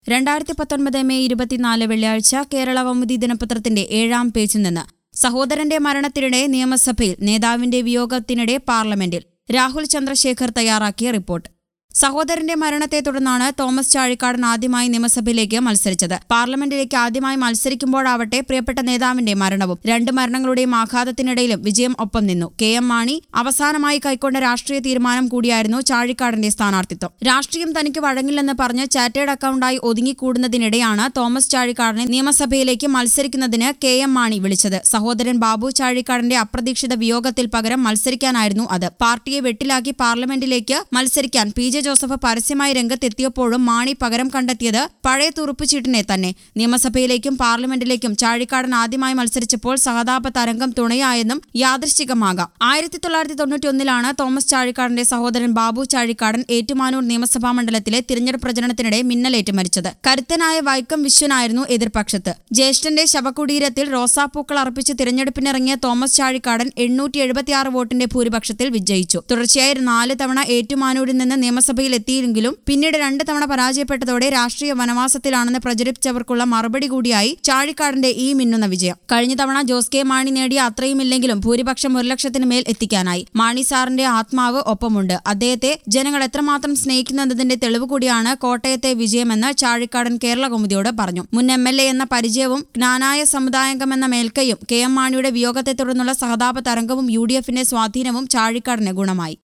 രണ്ടായിരത്തി പത്തൊൻപത് മെയ് ഇരുപത്തിനാല് വെള്ളിയാഴ്ച കേരള കൗമുദി ദിനപത്രത്തിന്റെ ഏഴാം പേജിൽ നിന്ന് സഹോദരന്റെ മരണത്തിനിടെ നിയമസഭയിൽ നേതാവിന്റെ വിയോഗത്തിനിടെ പാർലമെന്റിൽ രാഹുൽ ചന്ദ്രശേഖർ തയ്യാറാക്കിയ റിപ്പോർട്ട് സഹോദരന്റെ മരണത്തെ തുടർന്നാണ് തോമസ് ചാഴിക്കാടൻ ആദ്യമായി നിയമസഭയിലേക്ക് മത്സരിച്ചത് പാർലമെന്റിലേക്ക് ആദ്യമായി മത്സരിക്കുമ്പോഴാവട്ടെ പ്രിയപ്പെട്ട നേതാവിന്റെ മരണവും രണ്ട് മരണങ്ങളുടെയും ആഘാതത്തിനിടയിലും വിജയം ഒപ്പം നിന്നു കെ എം മാണി അവസാനമായി കൈക്കൊണ്ട രാഷ്ട്രീയ തീരുമാനം കൂടിയായിരുന്നു ചാഴിക്കാടന്റെ സ്ഥാനാർത്ഥിത്വം രാഷ്ട്രീയം തനിക്ക് വഴങ്ങില്ലെന്ന് പറഞ്ഞ് ചാറ്റേഡ് അക്കൌണ്ടായി ഒതുങ്ങിക്കൂടുന്നതിനിടെയാണ് തോമസ് ചാഴിക്കാടനെ നിയമസഭയിലേക്ക് മത്സരിക്കുന്നതിന് കെ എം മാണി വിളിച്ചത് സഹോദരൻ ബാബു ചാഴിക്കാടന്റെ അപ്രതീക്ഷിത വിയോഗത്തിൽ പകരം മത്സരിക്കാനായിരുന്നു അത് പാർട്ടിയെ വെട്ടിലാക്കി പാർലമെന്റിലേക്ക് മത്സരിക്കാൻ പി ജെ ജോസഫ് പരസ്യമായി രംഗത്തെത്തിയപ്പോഴും മാണി പകരം കണ്ടെത്തിയത് പഴയ തുറുപ്പുചീട്ടിനെ തന്നെ നിയമസഭയിലേക്കും പാർലമെന്റിലേക്കും ചാഴിക്കാടൻ ആദ്യമായി മത്സരിച്ചപ്പോൾ സഹതാപ തരംഗം തുണയായെന്നും യാദൃശ്ചികമാകാം ആയിരത്തി തൊള്ളായിരത്തി തൊണ്ണൂറ്റിയൊന്നിലാണ് തോമസ് ചാഴിക്കാടന്റെ സഹോദരൻ ബാബു ചാഴിക്കാടൻ ഏറ്റുമാനൂർ നിയമസഭാ മണ്ഡലത്തിലെ തിരഞ്ഞെടുപ്പ് പ്രചരണത്തിനിടെ മിന്നലേറ്റ് മരിച്ചത് കരുത്തനായ വൈക്കം വിശ്വനായിരുന്നു എതിർപക്ഷത്ത് ജ്യേഷ്ഠന്റെ ശവകുടീരത്തിൽ റോസാപ്പൂക്കൾ അർപ്പിച്ച് തിരഞ്ഞെടുപ്പിനിറങ്ങിയ തോമസ് ചാഴിക്കാടൻ എണ്ണൂറ്റി എഴുപത്തിയാറ് വോട്ടിന്റെ ഭൂരിപക്ഷത്തിൽ വിജയിച്ചു തുടർച്ചയായി നാല് തവണ ഏറ്റുമാനൂരിൽ നിന്ന് നിയമസഭയിൽ എത്തിയെങ്കിലും പിന്നീട് രണ്ട് തവണ പരാജയപ്പെട്ടതോടെ രാഷ്ട്രീയ വനവാസത്തിലാണെന്ന് പ്രചരിപ്പിച്ചവർക്കുള്ള മറുപടി കൂടിയായി ചാഴിക്കാടന്റെ ഈ മിന്നുന്ന വിജയം കഴിഞ്ഞ തവണ ജോസ് കെ മാണി നേടിയ അത്രയുമില്ലെങ്കിലും ഭൂരിപക്ഷം ഒരു ലക്ഷത്തിന് മേൽ എത്തിക്കാനായി മാണി സാറിന്റെ ആത്മാവ് ഒപ്പമുണ്ട് അദ്ദേഹത്തെ ജനങ്ങൾ എത്രമാത്രം സ്നേഹിക്കുന്നതിന്റെ തെളിവ് കൂടിയാണ് കോട്ടയത്തെ വിജയമെന്ന് ചാഴിക്കാടൻ കേരള കൗമുദിയോട് പറഞ്ഞു മുൻ എം എൽ എ എന്ന പരിചയവും ജ്ഞാനായ സമുദായംഗം എന്ന മേൽക്കൈയും കെ എം മാണിയുടെ വിയോഗത്തെ തുടർന്നുള്ള സഹതാപ തരംഗവും യു ഡി എഫിന്റെ സ്വാധീനവും ചാഴിക്കാടന് ഗുണമായി